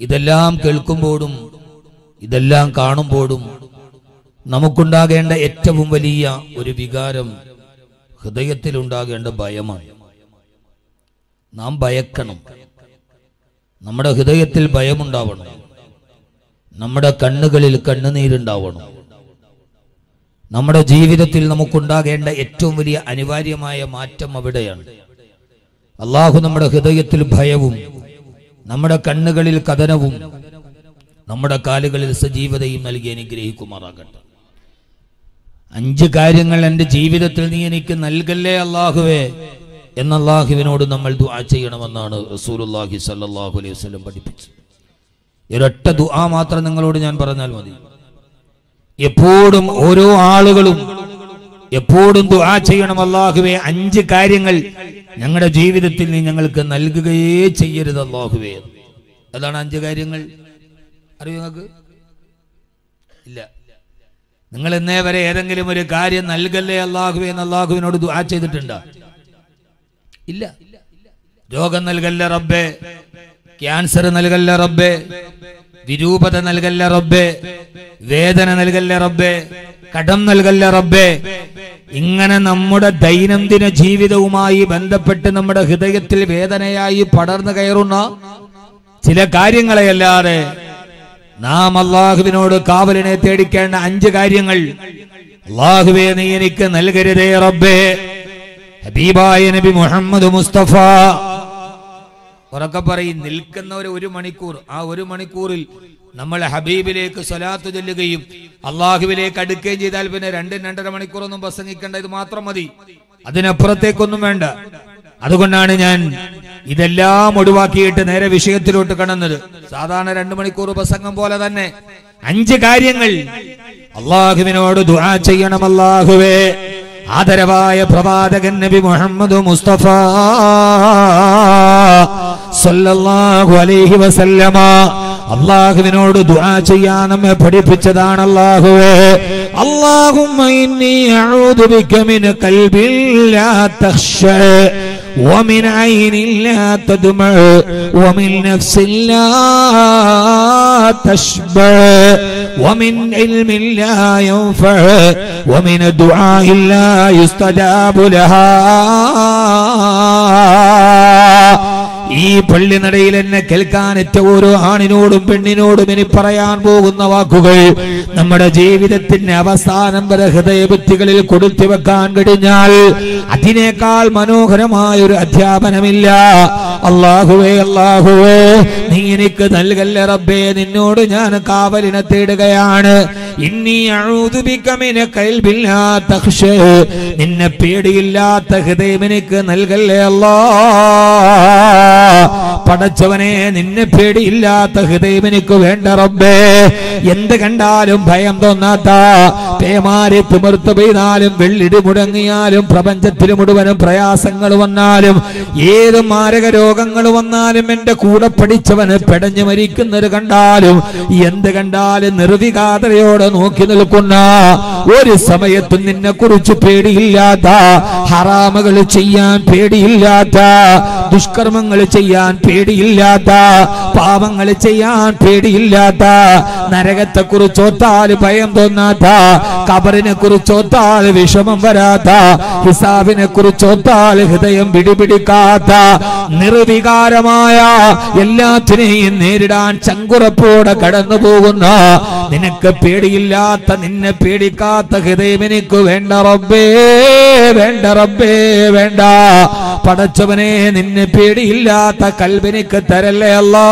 ഇതെല്ലാം കേൾക്കുമ്പോഴും ഇതെല്ലാം കാണുമ്പോഴും നമുക്കുണ്ടാകേണ്ട ഏറ്റവും വലിയ ഒരു വികാരം ഹൃദയത്തിലുണ്ടാകേണ്ട ഭയമാണ് നാം ഭയക്കണം നമ്മുടെ ഹൃദയത്തിൽ ഭയമുണ്ടാവണം നമ്മുടെ കണ്ണുകളിൽ കണ്ണുനീരുണ്ടാവണം നമ്മുടെ ജീവിതത്തിൽ നമുക്കുണ്ടാകേണ്ട ഏറ്റവും വലിയ അനിവാര്യമായ മാറ്റം അവിടെയാണ് അള്ളാഹു നമ്മുടെ ഹൃദയത്തിൽ ഭയവും നമ്മുടെ കണ്ണുകളിൽ കഥനവും നമ്മുടെ കാലുകളിൽ സജീവതയും നൽകി അനുഗ്രഹിക്കുമാറാകട്ടെ അഞ്ച് കാര്യങ്ങൾ എൻ്റെ ജീവിതത്തിൽ നീ എനിക്ക് നൽകല്ലേ അള്ളാഹുവേ എന്ന അള്ളാഹുവിനോട് നമ്മൾ ദുആ ചെയ്യണമെന്നാണ് റസൂലുള്ളാഹി സല്ലല്ലാഹു അലൈഹി വസല്ലം പഠിപ്പിച്ചത് ഒരൊറ്റ ദുആ മാത്രം നിങ്ങളോട് ഞാൻ പറഞ്ഞാൽ മതി എപ്പോഴും ഓരോ ആളുകളും എപ്പോഴും ദുആ ചെയ്യണം അള്ളാഹുവേ അഞ്ച് കാര്യങ്ങൾ ഞങ്ങളുടെ ജീവിതത്തിൽ നീ ഞങ്ങൾക്ക് നൽകുകയേ ചെയ്യരുത് അള്ളാഹുവേ അതാണ് അഞ്ച് കാര്യങ്ങൾ അറിയോ നിങ്ങൾക്ക് ഇല്ല നിങ്ങൾ ഇന്നേ വരെ ഏതെങ്കിലും ഒരു കാര്യം നൽകല്ലേ അള്ളാഹുവേ എന്ന് അള്ളാഹുവിനോട് ദുആ ചെയ്തിട്ടുണ്ടോ ഇല്ല രോഗം നൽകല്ല റബ്ബേ ക്യാൻസർ നൽകല്ല റബ്ബേ വിരൂപത നൽകല്ല റബ്ബേ വേദന നൽകല്ല റബ്ബേ കടം നൽകല്ല റബ്ബേ ഇങ്ങനെ നമ്മുടെ ദൈനംദിന ജീവിതവുമായി ബന്ധപ്പെട്ട് നമ്മുടെ ഹൃദയത്തിൽ വേദനയായി പടർന്നു കയറുന്ന ചില കാര്യങ്ങളെയല്ലാതെ നാം അള്ളാഹുവിനോട് കാവലിനെ തേടിക്കേണ്ട അഞ്ച് കാര്യങ്ങൾ അള്ളാഹുവേ നീ എനിക്ക് നൽകരുതേ റബ്ബേ ഹബീബായ നബി മുഹമ്മദ് മുസ്തഫ ഉറക്കെ പറയും നിൽക്കുന്ന ഒരു ഒരു മണിക്കൂർ ആ ഒരു മണിക്കൂറിൽ നമ്മൾ ഹബീബിലേക്ക് സ്വലാത്ത് ചൊല്ലുകയും അള്ളാഹുവിലേക്ക് അടുക്കുകയും ചെയ്താൽ പിന്നെ രണ്ടും രണ്ടര മണിക്കൂറൊന്നും പ്രസംഗിക്കേണ്ട ഇത് മാത്രം മതി അതിനപ്പുറത്തേക്കൊന്നും വേണ്ട അതുകൊണ്ടാണ് ഞാൻ ഇതെല്ലാം ഒഴിവാക്കിയിട്ട് നേരെ വിഷയത്തിലോട്ട് കടന്നത് സാധാരണ രണ്ടു മണിക്കൂർ പ്രസംഗം പോലെ തന്നെ അഞ്ച് കാര്യങ്ങൾ അള്ളാഹുവിനോട് ദുആ ചെയ്യണം അള്ളാഹുവേ ആദരവായ പ്രവാചകൻ നബി മുഹമ്മദ് മുസ്തഫ സല്ലല്ലാഹു അലൈഹി വസല്ലമ അള്ളാഹുവിനോട് ദുആ ചെയ്യാൻ നമ്മെ പഠിപ്പിച്ചതാണ് അള്ളാഹുവേ അല്ലാഹുമ്മ ഇന്നി അഊദു ബിക മിൻ ഖൽബിൻ ലാ തഖ്ശ ومن عين لا تدمع ومن نفس لا تشبع ومن علم لا ينفع ومن دعاء لا يستجاب لها ഈ പള്ളിനടയിൽ എന്നെ കേൾക്കാൻ ഏറ്റ ഓരോ ആണിനോടും പെണ്ണിനോടും ഇനി പറയാൻ പോകുന്ന വാക്കുകൾ നമ്മുടെ ജീവിതത്തിന്റെ അവസാനം വരെ ഹൃദയഭിത്തികളിൽ കൊടുത്തു വെക്കാൻ കഴിഞ്ഞാൽ അതിനേക്കാൾ മനോഹരമായ ഒരു അധ്യാപനമില്ല അള്ളാഹുവേ അള്ളാഹുവേ നീ എനിക്ക് നൽകല്ല റബ്ബേ നിന്നോട് ഞാൻ കാവലിനെ തേടുകയാണ് ഇന്നീ അഴുതുബിക്കമിനെ കൽബില്ലാത്ത നിന്നെ പേടിയില്ലാത്ത ഹൃദയം എനിക്ക് നൽകല്ലേ അല്ലാ പടച്ചവനെ നിന്നെ പേടിയില്ലാത്ത ഹൃദയം എനിക്ക് വേണ്ട റബ്ബേ എന്ത് കണ്ടാലും ഭയം തോന്നാത്ത പേമാരി തിമിർത്ത് പെയ്താലും വെള്ളിടി മുടങ്ങിയാലും പ്രപഞ്ചത്തിൽ മുഴുവനും പ്രയാസങ്ങൾ വന്നാലും ഏത് മാരക രോഗങ്ങൾ വന്നാലും എന്റെ കൂടെ പഠിച്ചവന് പെടഞ്ഞു മരിക്കുന്നത് കണ്ടാലും എന്ത് കണ്ടാലും നിർവികാതയോടെ നോക്കി നിൽക്കുന്ന ഒരു സമയത്തും നിന്നെ കുറിച്ച് പേടിയില്ലാത്ത ഹറാമകൾ ചെയ്യാൻ പേടിയില്ലാത്ത ദുഷ്കർമ്മങ്ങൾ ചെയ്യാൻ പേടിയില്ലാത്ത പാപങ്ങൾ ചെയ്യാൻ പേടിയില്ലാത്ത നരകത്തെ കുറിച്ചോത്താൽ ഭയം തോന്നാത്ത കബറിനെ കുറിച്ചോത്താൽ വിഷമം വരാത്ത ഹിസാബിനെ കുറിച്ചോത്താൽ ഹൃദയം പിടിപിടിക്കാത്ത നിർവികാരമായ എല്ലാത്തിനെയും നേരിടാൻ ചങ്കുറപ്പോടെ കടന്നു പോകുന്ന നിനക്ക് പേടിയില്ലാത്ത നിന്നെ പേടിക്കാത്ത ഹൃദയം എനിക്ക് വേണ്ട റബ്ബേ വേണ്ട റബ്ബേ വേണ്ട പടച്ചവനെ നിന്നെ പേടിയില്ലാത്ത കൽബിനിക്ക് തരല്ലേ അല്ലാ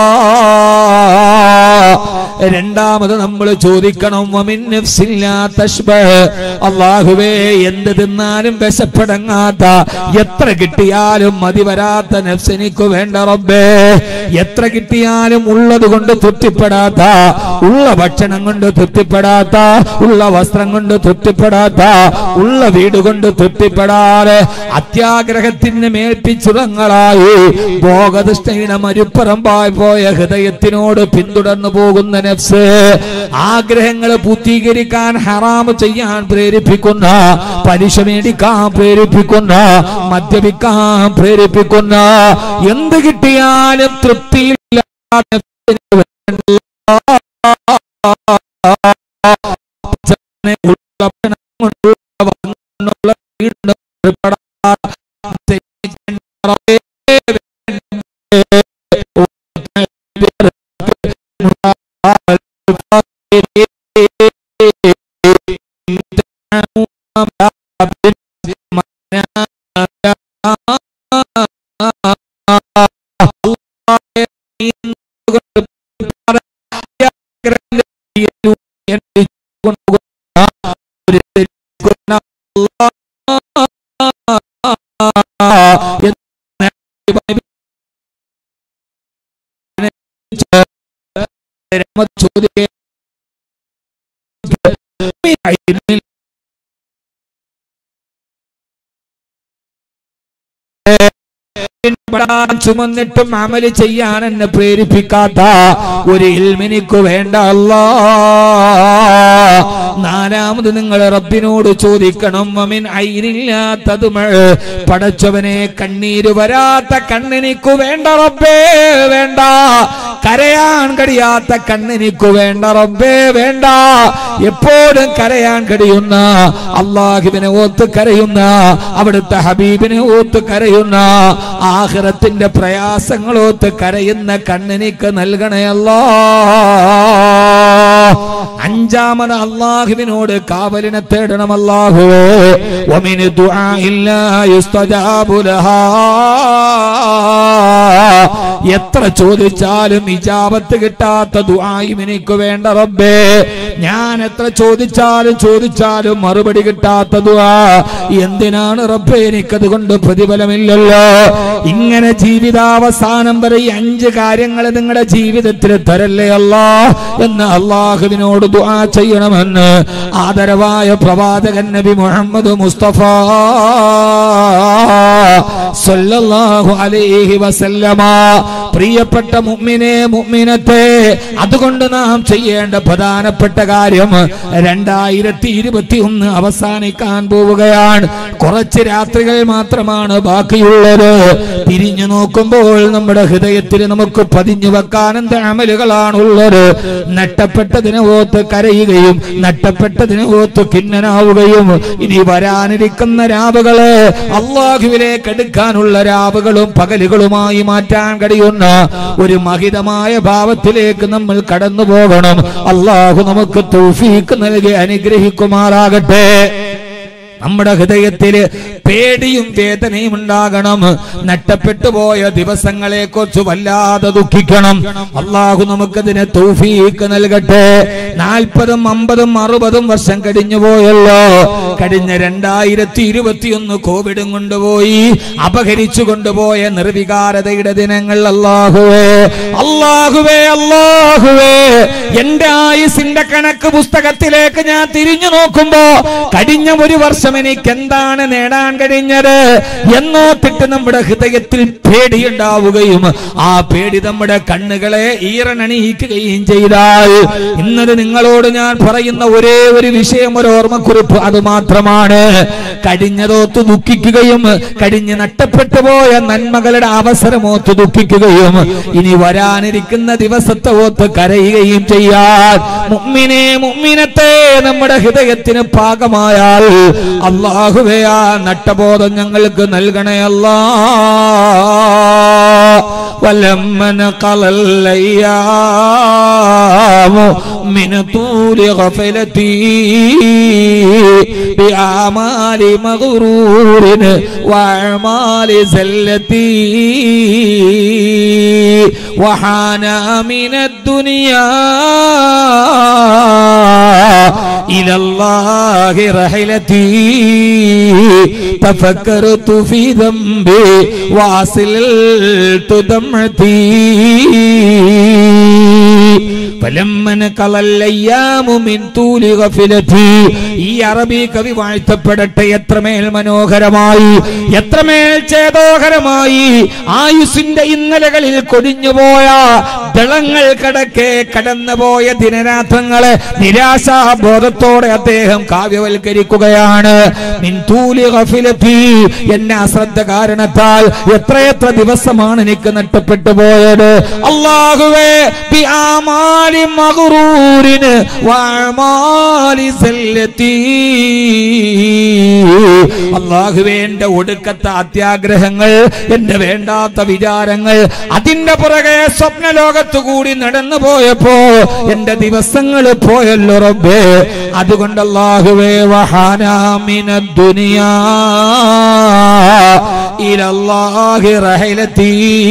രണ്ടാമത് നമ്മൾ ചോദിക്കണം വമിൻ നഫ്സില്ലാ തശ്ബഹ്. അള്ളാഹുവേ എന്ത് തിന്നാലും വിശപ്പടങ്ങാത്ത എത്ര കിട്ടിയാലും മതി വരാത്ത നഫ്സ് എനിക്ക് വേണ്ട റബ്ബേ എത്ര കിട്ടിയാലും ഉള്ളത് കൊണ്ട് തൃപ്തിപ്പെടാത്ത ഉള്ള ഭക്ഷണം കൊണ്ട് തൃപ്തിപ്പെടാത്ത ഉള്ള വസ്ത്രം കൊണ്ട് തൃപ്തിപ്പെടാത്ത ഉള്ള വീട് കൊണ്ട് തൃപ്തിപ്പെടാതെ അത്യാഗ്രഹത്തിന് മേൽപ്പിച്ചുറങ്ങളായി ഭോഗദൃഷ്ടയുടെ മരുപ്പറമ്പായി പോയ ഹൃദയത്തിനോട് പിന്തുടർന്നു പോകുന്ന നഫ്സ് ആഗ്രഹങ്ങൾ പൂർത്തീകരിക്കാൻ ഹറാമ് ചെയ്യാൻ പ്രേരിപ്പിക്കുന്ന പലിശ മേടിക്കാൻ പ്രേരിപ്പിക്കുന്ന മദ്യപിക്കാൻ പ്രേരിപ്പിക്കുന്ന എന്ത് കിട്ടിയാലും തൃപ്തിയില്ലാത്ത പടച്ചവനെ ഉള്ള ഭക്ഷണം കൊണ്ടുള്ള വന്നുള്ള വീണ്ടും ഒരുപാട് സ്നേഹിക്കേണ്ട റബ്ബേ, ചോദ്യം പെടാൻ ചുമന്നിട്ടും അമല് ചെയ്യാൻ എന്നെ പ്രേരിപ്പിക്കാത്ത ഒരു ഇൽമിനിക്കു വേണ്ട അല്ലാ നാലാമത് നിങ്ങൾ റബ്ബിനോട് ചോദിക്കണം അമിൻ ഐരില്ലാത്തതും പടച്ചവനെ കണ്ണീര് വരാത്ത കണ്ണിനിക്കു വേണ്ട റബ്ബേ വേണ്ട കരയാൻ കഴിയാത്ത കണ്ണിനിക്കു വേണ്ട റബ്ബേ വേണ്ട എപ്പോഴും കരയാൻ കഴിയുന്ന അള്ളാഹുവിനെ ഓത്ത് കരയുന്ന അവിടുത്തെ ഹബീബിനെ ഓത്ത് കരയുന്ന ആഹ്റത്തിന്റെ പ്രയാസങ്ങളോത്ത് കരയുന്ന കണ്ണിനിക്ക് നൽകണയല്ലോ അഞ്ചാമത് അള്ളാഹുവിനോട് കാവലിനെ തേടണം അല്ലാഹുവേ വമിന് ദുആഇല്ലാ യുസ്തജാബു ലഹാ എത്ര ചോദിച്ചാലും ഇജാബത്ത് കിട്ടാത്ത ദുആയും എനിക്ക് വേണ്ട റബ്ബേ ഞാൻ എത്ര ചോദിച്ചാലും ചോദിച്ചാലും മറുപടി കിട്ടാത്ത ദുആ എന്തിനാണ് റബ്ബേ എനിക്കത് കൊണ്ട് പ്രതിഫലമില്ലല്ലോ ഇങ്ങനെ ജീവിതാവസാനം വരെ ഈ അഞ്ച് കാര്യങ്ങൾ നിങ്ങളുടെ ജീവിതത്തിൽ തരല്ലേ അല്ലാ എന്ന് അള്ളാഹുവിനോട് ദുആ ചെയ്യണമെന്ന് ആദരവായ പ്രവാചകൻ നബി മുഹമ്മദ് മുസ്തഫ സല്ലല്ലാഹു അലൈഹി വസല്ലമ പ്രിയപ്പെട്ട മുഅ്മിനെ മുഅ്മിനത്തെ അതുകൊണ്ട് നാം ചെയ്യേണ്ട പ്രധാനപ്പെട്ട കാര്യം രണ്ടായിരത്തി ഇരുപത്തി ഒന്ന് അവസാനിക്കാൻ പോവുകയാണ് കുറച്ച് രാത്രികൾ മാത്രമാണ് ബാക്കിയുള്ളത് തിരിഞ്ഞു നോക്കുമ്പോൾ നമ്മുടെ ഹൃദയത്തിൽ നമുക്ക് പതിഞ്ഞു വെക്കാൻ എന്ത് അമലുകളാണ് ഉള്ളത് നഷ്ടപ്പെട്ടതിനെ ഓത്ത് കരയുകയും നഷ്ടപ്പെട്ടതിനെ ഓത്ത് കിന്നനാവുകയും ഇനി വരാനിരിക്കുന്ന രാവുകള് അള്ളാഹുവിലേക്ക് എടുക്കാനുള്ള രാവുകളും പകലുകളുമായി മാറ്റാൻ കഴിയുന്ന ഒരു മഹിതമായ ഭാവത്തിലേക്ക് നമ്മൾ കടന്നു പോകണം അള്ളാഹു നമുക്ക് തൗഫീക്ക് നൽകി അനുഗ്രഹിക്കുമാറാകട്ടെ നമ്മുടെ ഹൃദയത്തിൽ പേടിയും വേദനയും ഉണ്ടാകണം നഷ്ടപ്പെട്ടു പോയ ദിവസങ്ങളെ കുറിച്ച് വല്ലാതെ ദുഃഖിക്കണം അള്ളാഹു നമുക്കതിന് തൗഫീക്ക് നൽകട്ടെ നാൽപ്പതും അമ്പതും അറുപതും വർഷം കഴിഞ്ഞു പോയല്ലോ കഴിഞ്ഞ രണ്ടായിരത്തി ഇരുപത്തിയൊന്ന് കോവിഡും കൊണ്ടുപോയി അപഹരിച്ചു കൊണ്ടുപോയ നിർവികാരതയുടെ ദിനങ്ങൾ അള്ളാഹുവേ അള്ളാഹുവേ അള്ളാഹുവേ എന്റെ ആയുസിന്റെ കണക്ക് പുസ്തകത്തിലേക്ക് ഞാൻ തിരിഞ്ഞു നോക്കുമ്പോ കഴിഞ്ഞ ഒരു വർഷം എനിക്ക് എന്താണ് നേടാൻ കഴിഞ്ഞത് എന്നോത്തിട്ട് നമ്മുടെ ഹൃദയത്തിൽ പേടിയുണ്ടാവുകയും ആ പേടി നമ്മുടെ കണ്ണുകളെ ഈറനണിയിക്കുകയും ചെയ്താൽ ഇന്നത് നിങ്ങളോട് ഞാൻ പറയുന്ന ഒരേ ഒരു വിഷയം ഒരു ഓർമ്മക്കുറിപ്പ് അത് മാത്രമാണ് കഴിഞ്ഞതോത്ത് ദുഃഖിക്കുകയും കഴിഞ്ഞ് നഷ്ടപ്പെട്ടു പോയ നന്മകളുടെ അവസരമോത്ത് ദുഃഖിക്കുകയും ഇനി വരാനിരിക്കുന്ന ദിവസത്തെ ഓത്ത് കരയുകയും ചെയ്യാൻ മുമ്മിനെ മുമ്മിനത്തെ നമ്മുടെ ഹൃദയത്തിന് പാകമായാൽ അള്ളാഹുവേ ആ നട്ടബോധം ഞങ്ങൾക്ക് നൽകണേ അല്ലാ ولما نقل الأيام من طول غفلتي بأعمال مغرور وأعمال زلتي وحان من الدنيا إلى الله رحلتي تفكرت في ذنبي واصلت دمعتي ഫലമ്മൻ കളല്ലയ്യാമു മിൻ തൂലി ഗഫിലതി ഈ അറബി കവി വാഴ്ത്തപ്പെടട്ടെ എത്രമേൽ മനോഹരമായി എത്രമേൽ ചേതോഹരമായി ആയുസിന്റെ ഇന്നലകളിൽ കൊടിഞ്ഞുപോയ ദളങ്ങൾ കടക്കെ കടന്നുപോയ ദിനരാത്രങ്ങളെ നിരാശാബോധത്തോടെ അദ്ദേഹം കാവ്യവൽക്കരിക്കുകയാണ് മിൻ തൂലി ഗഫിലതി എന്നെ അശ്രദ്ധ കാരണത്താൽ എത്രയെത്ര ദിവസമാണ് എനിക്ക് നഷ്ടപ്പെട്ടു പോയത് അള്ളാഹുവേ ബി ആമാലി മഗ്റൂരിന് വഅമാലി സല്ലത്തി അള്ളാഹുവേ എന്റെ ഒടുക്കത്തെ അത്യാഗ്രഹങ്ങൾ എന്റെ വേണ്ടാത്ത വിചാരങ്ങൾ അതിന്റെ പുറകെ സ്വപ്ന ലോകത്തു കൂടി നടന്നു പോയപ്പോ എന്റെ ദിവസങ്ങൾ പോയല്ലോ റബ്ബേ അതുകൊണ്ട് അള്ളാഹുവേ വഹാനാമിന ദുനിയാ ഇലല്ലാഹി റഹലത്തി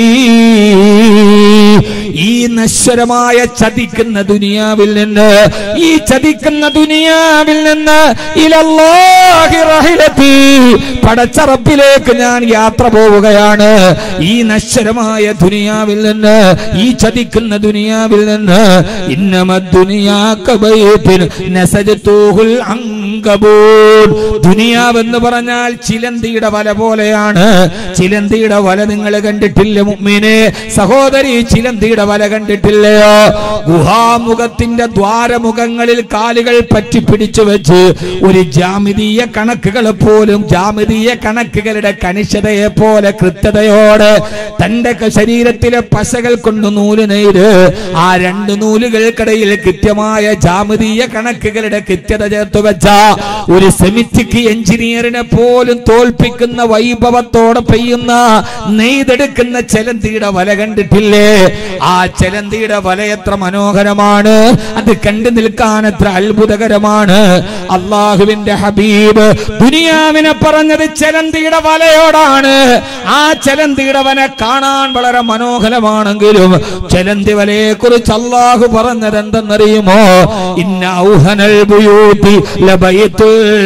ഈ നശ്വരമായ ചതിക്കുന്ന ദുനിയാവിൽ നിന്ന് ഈ ചതിക്കുന്ന ദുനിയാവിൽ നിന്ന് ഇലല്ലാഹി റഹലത്തി പടച്ചറപ്പിലേക്ക് ഞാൻ യാത്ര പോവുകയാണ് ഈ നശ്വരമായ ദുനിയാവിൽ നിന്ന് ഈ ചതിക്കുന്ന ദുനിയാവിൽ നിന്ന് ഇന്നമ ദുനിയാക്കബയത്തിന് നസജത്തൂഹുൽ അങ്കബൂർ ദുനിയാവെന്ന് പറഞ്ഞാൽ ചിലന്തിയുടെ വല പോലെയാണ് ചിലന്തിയുടെ വല നിങ്ങൾ കണ്ടിട്ടില്ല മുമ്മിനെ സഹോദരി ചിലന്തിയുടെ വല കണ്ടിട്ടില്ലയോ ഗുഹാമുഖത്തിന്റെ ദ്വാരമുഖങ്ങളിൽ കാലുകൾ പറ്റിപ്പിടിച്ചു വെച്ച് ഒരു ജാമിതീയ കണക്കുകൾ പോലും ജാമിതീയ കണക്കുകളുടെ കണിശതയെ പോലെ കൃത്യതയോടെ തന്റെ ക- ശരീരത്തിലെ പശകൾ കൊണ്ട് നൂല് നെയ്ത് ആ രണ്ട് നൂലുകൾക്കിടയിൽ കൃത്യമായ ജാമിതീയ കണക്കുകളുടെ കൃത്യത ചേർത്ത് വെച്ച ഒരു സെമിറ്റിക് എഞ്ചിനീയറിനെ പോലും തോൽപ്പിക്കുന്ന വൈഭവത്തോടെ പെയ്യുന്ന നെയ്തെടുക്കുന്ന ചെലന്തിയുടെ വല കണ്ടിട്ടില്ലേ ആ ചെലന്തിയുടെ വല എത്ര മനോഹരമാണ് അത് കണ്ടു നിൽക്കാൻ എത്ര അത്ഭുതകരമാണ് അള്ളാഹുവിന്റെ ഹബീബ് ദുനിയാവിനെ പറഞ്ഞത് ചെലന്തിയുടെ വലയോടാണ് ആ ചെലന്തിയുടെ വല കാണാൻ വളരെ മനോഹരമാണെങ്കിലും ചെലന്തി വലയെ കുറിച്ച് അള്ളാഹു പറഞ്ഞത് എന്തെന്നറിയുമോ ഇന്ന ഔഹനൽ ബുയൂതി ലബൈത്തുൽ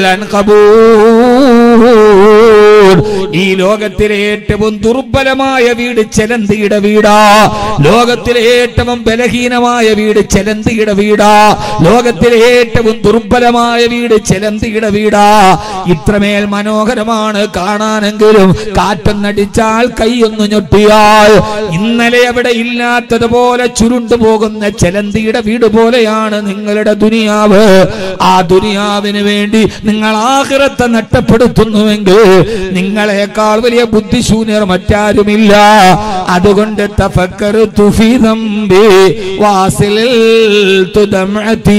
അൻകബൂർ ഈ ലോകത്തിലെ ഏറ്റവും ദുർബലമായ വീട് ചെലന്തിയുടെ വീടാ ലോകത്തിലെ ഏറ്റവും ബലഹീനമായ വീട് ചെലന്തിയുടെ വീടാ ലോകത്തിലെ ഏറ്റവും ദുർബലമായ വീട് ചെലന്തിയുടെ വീടാ ഇത്രമേൽ മനോഹരമാണ് കാണാനെങ്കിലും കാറ്റൊന്നടിച്ചാൽ കൈയൊന്നു ഞൊട്ടിയാൽ ഇന്നലെ അവിടെ ഇല്ലാത്തതുപോലെ ചുരുണ്ടു പോകുന്ന ചെലന്തിയുടെ വീട് പോലെയാണ് നിങ്ങളുടെ ദുനിയാവ് ആ ദുനിയാവിന് വേണ്ടി നിങ്ങൾ ആഹ്റത്തെ നഷ്ടപ്പെടുത്തുന്നുവെങ്കിൽ നിങ്ങളെക്കാൾ വലിയ ബുദ്ധിശൂന്യർ മറ്റാരുമില്ല അതുകൊണ്ട് തഫക്കർ തുഫിദംബി വാസിൽ തുദമഅതി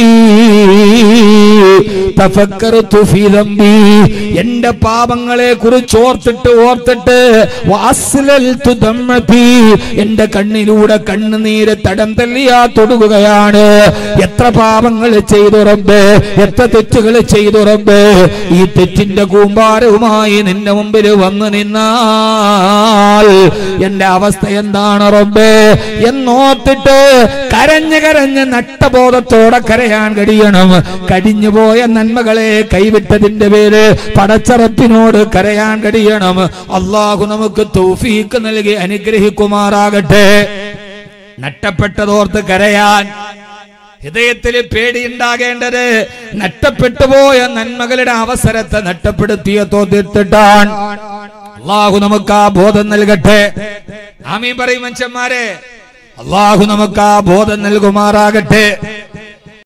തഫക്കർ തുഫിദംബി എന്റെ പാപങ്ങളെ കുറിച്ച് ഓർത്തിട്ട് ഓർത്തിട്ട് വാസിലൽ തുദമഅതി എന്റെ കണ്ണിലൂടെ കണ്ണുനീര് തടം തല്ലിയാ തൊടുകയാണ് എത്ര പാപങ്ങൾ ചെയ്തു റബ്ബേ എത്ര തെറ്റുകൾ ചെയ്തു റബ്ബേ ഈ തെറ്റിന്റെ കൂമ്പാരവുമായി നിന്റെ മുമ്പിൽ വന്നു നിന്നാൽ എന്റെ അവസ്ഥ എന്താണ് റബ്ബേ എന്നോർത്തിട്ട് കരഞ്ഞ് കരഞ്ഞ് നട്ടബോധത്തോടെ കരയാൻ കഴിയണം കടിഞ്ഞുപോയ നന്മകളെ കൈവിട്ടതിന്റെ പേര് പടച്ചറപ്പിനോട് കരയാൻ കഴിയണം അള്ളാഹു നമുക്ക് തൗഫീക്ക് നൽകി അനുഗ്രഹിക്കുമാറാകട്ടെ നഷ്ടപ്പെട്ടതോർത്ത് കരയാൻ ഹൃദയത്തിൽ പേടിയുണ്ടാകേണ്ടത് നഷ്ടപ്പെട്ടു പോയ നന്മകളുടെ അവസരത്തെ നഷ്ടപ്പെടുത്തിയ തോന്നിട്ടിട്ടാൻ അള്ളാഹു നമുക്ക് ആ ബോധം നൽകട്ടെ ആമീൻ പറയും മനുഷ്യന്മാരെ അള്ളാഹു നമുക്ക് ആ ബോധം നൽകുമാറാകട്ടെ